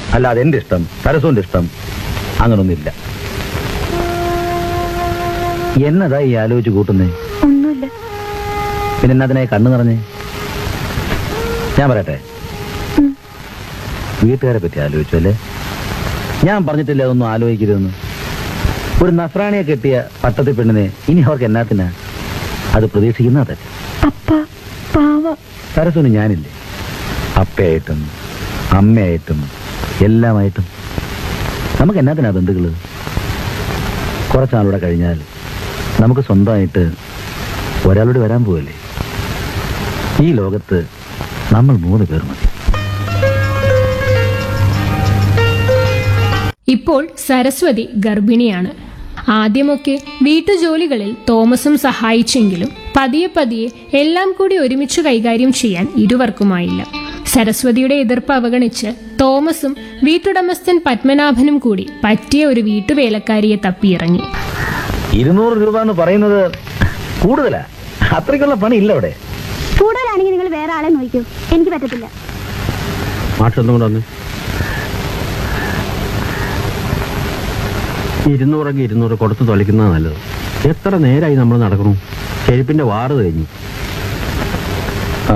അല്ലാതെ എന്റെ ഇഷ്ടം സരസുവിന്റെ ഇഷ്ടം അങ്ങനൊന്നുമില്ല എന്നതാ ഈ ആലോചിച്ച് കൂട്ടുന്നേ ഒന്നുമില്ല പിന്നെ എന്നതിനെ കണ്ണു നിറഞ്ഞേ ഞാൻ പറയട്ടെ ഉം. വീട്ടുകാരെ പറ്റി ആലോചിച്ചു അല്ലേ ഞാൻ പറഞ്ഞിട്ടില്ല അതൊന്നും ആലോചിക്കരുതെന്ന് ഒരു നസ്രാണിയെ കെട്ടിയ പട്ടത്തി പെണ്ണിനെ ഇനി അവർക്ക് എന്നാത്തിനാ അത് പ്രതീക്ഷിക്കുന്ന അതെ അപ്പ പാവ സരസുന് ഞാനില്ലേ അപ്പയായിട്ടും അമ്മയായിട്ടും എല്ലാമായിട്ടും നമുക്ക് എന്നാത്തിനാ ബന്ധുക്കള് കുറച്ചാളൂടെ കഴിഞ്ഞാൽ നമുക്ക് സ്വന്തമായിട്ട് ഒരാളോട് വരാൻ പോവല്ലേ ഈ ലോകത്ത് നമ്മൾ മൂന്ന് പേർ മതി ഇപ്പോൾ സരസ്വതി ഗർഭിണിയാണ് ആദ്യമൊക്കെ വീട്ടുജോലികളിൽ തോമസും സഹായിച്ചെങ്കിലും പതിയെ പതിയെ എല്ലാം കൂടി ഒരുമിച്ച് കൈകാര്യം ചെയ്യാൻ ഇരുവർക്കുമായില്ല സരസ്വതിയുടെ എതിർപ്പ് അവഗണിച്ച് തോമസും വീട്ടുടമസ്ഥൻ പത്മനാഭനും കൂടി പറ്റിയ ഒരു വീട്ടുവേലക്കാരിയെ തപ്പിയിറങ്ങി ഇരുന്നൂറ് രൂപ എന്ന് പറയുന്നത് കൂടുതലാ അത്രയ്ക്കുള്ള പണി ഇല്ല അവിടെ കൂടുതലാണെങ്കിൽ നിങ്ങൾ വേറെ ആളെ നോക്കൂ എനിക്ക് പറ്റത്തില്ല മാഷൊന്നും കൂടെ വന്ന് ഇരുന്നൂറെങ്കിൽ ഇരുന്നൂറ് കൊടുത്ത് തൊലയ്ക്കുന്നതാണ് നല്ലത് എത്ര നേരമായി നമ്മൾ നടക്കണു ചെരുപ്പിന്റെ വാറ് കഴിഞ്ഞു ആ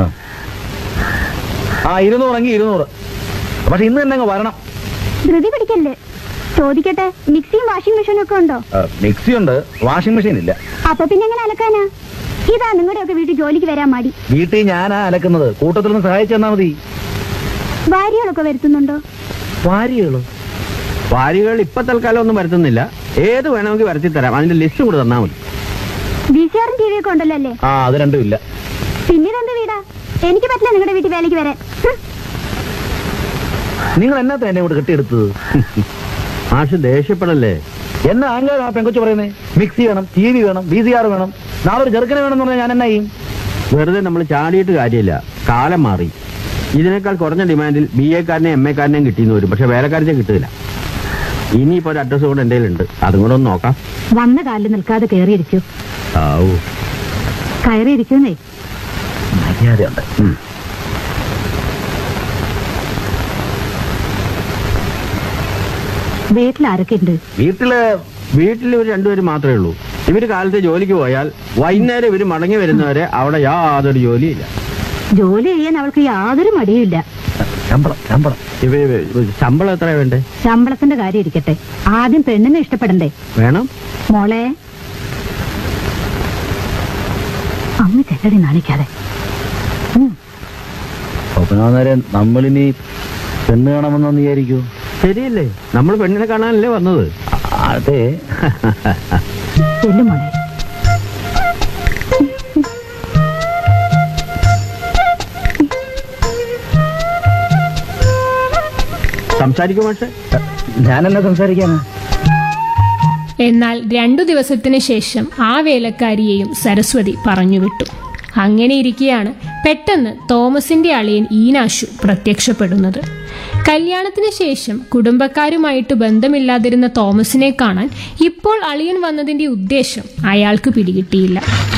ആ ഇരുന്നൂറെങ്കിൽ ഇരുന്നൂറ് പക്ഷെ ഇന്ന് തന്നെ അങ്ങ് വരണം ധൃതി പിടിക്കല്ലേ ചോദിക്കട്ടെ മിക്സിയും വാഷിംഗ് മെഷീനും ഒക്കെ ഉണ്ടോ ആ, മിക്സി ഉണ്ട് വാഷിംഗ് മെഷീൻ ഇല്ല അപ്പൊ പിന്നെ എങ്ങനെ അലക്കാനാ ഇതാ നിങ്ങളുടെയൊക്കെ വീട്ടിൽ ജോലിക്ക് വരാൻ മടി വീട്ടിൽ ഞാനാ അലക്കുന്നത് കൂട്ടത്തിൽ നിന്ന് സഹായിച്ചു തന്നാ മതി ഭാര്യകളൊക്കെ വരുത്തുന്നുണ്ടോ ഭാര്യകളോ വാരികൾ ഇപ്പൊ തൽക്കാലം ഒന്നും വരുത്തുന്നില്ല ഏത് വേണമെങ്കിൽ വരുത്തി തരാം അതിന്റെ ലിസ്റ്റ് കൂടെ തന്നാൽ മതി വി സി ആറും ടി വി ഒക്കെ ഉണ്ടല്ലോ അല്ലേ ആ അത് രണ്ടും ഇല്ല പിന്നെ ഇതെന്ത് വീടാ എനിക്ക് പറ്റില്ല നിങ്ങളുടെ വീട്ടിൽ വേലയ്ക്ക് വരാൻ ഹും. നിങ്ങൾ എന്നാ എന്നെ ഇവിടെ കെട്ടിയെടുത്തത് മാഷ് ദേഷ്യപ്പെടല്ലേ എന്നാ ആങ്കർ ആ പെങ്കൊച്ചു പറയുന്നേ മിക്സി വേണം ടി വി വേണം ബി സി ആർ വേണം നാളെ ഒരു ചെറുക്കനെ വേണമെന്ന് പറഞ്ഞാൽ ഞാൻ എന്നാ ചെയ്യും വെറുതെ നമ്മൾ ചാടിയിട്ട് കാര്യമില്ല കാലം മാറി ഇതിനേക്കാൾ കുറഞ്ഞ ഡിമാൻഡിൽ ബി എക്കാരനെയും എം എക്കാരനെയും കിട്ടിയെന്ന് വരും പക്ഷെ വേലക്കാരനെ കിട്ടില്ല ഇനിയിപ്പോ ഒരു അഡ്രസ് കൂടെ എൻ്റെ ഉണ്ട് അതും കൂടെ ഒന്ന് നോക്കാം വന്ന കാലിൽ നിൽക്കാതെ കയറിയിരിക്കൂ ആവൂ കയറിയിരിക്കുന്നേ മര്യാദയുണ്ട് ഉം. വീട്ടിൽ ആരൊക്കെ ഉണ്ട് വീട്ടില് വീട്ടിൽ ഇവർ രണ്ടുപേരും മാത്രമേ ഉള്ളൂ ഇവര് കാലത്ത് ജോലിക്ക് പോയാൽ വൈകുന്നേരം ഇവര് മടങ്ങി വരുന്നവരെ അവിടെ യാതൊരു ജോലിയില്ല ജോലി ചെയ്യാൻ അവൾക്ക് യാതൊരു മടിയുമില്ല ശമ്പളം ശമ്പളം ഇവ ഇവ- ശമ്പളം എത്രയാ വേണ്ടേ ശമ്പളത്തിന്റെ കാര്യം ഇരിക്കട്ടെ ആദ്യം പെണ്ണിനെ ഇഷ്ടപ്പെടണ്ടേ വേണം മോളെ അമ്മ ചെല്ലടി നാണിക്കാതെ സ്വപ്നാന്നേരം നമ്മളിനി പെണ്ണ് കാണാമെന്ന് വിചാരിക്കൂ ശരിയല്ലേ നമ്മൾ പെണ്ണിനെ കാണാനല്ലേ വന്നത് അതെ ചെല്ലു മോളെ സംസാരിക്കും പക്ഷേ ഞാനെന്നാ സംസാരിക്കാനാ എന്നാൽ രണ്ടു ദിവസത്തിന് ശേഷം ആ വേലക്കാരിയെയും സരസ്വതി പറഞ്ഞുവിട്ടു അങ്ങനെ ഇരിക്കെയാണ് പെട്ടെന്ന് തോമസിന്റെ അളിയൻ ഈനാശു പ്രത്യക്ഷപ്പെടുന്നത് കല്യാണത്തിന് ശേഷം കുടുംബക്കാരുമായിട്ട് ബന്ധമില്ലാതിരുന്ന തോമസിനെ കാണാൻ ഇപ്പോൾ അളിയൻ വന്നതിന്റെ ഉദ്ദേശം അയാൾക്ക് പിടികിട്ടിയില്ല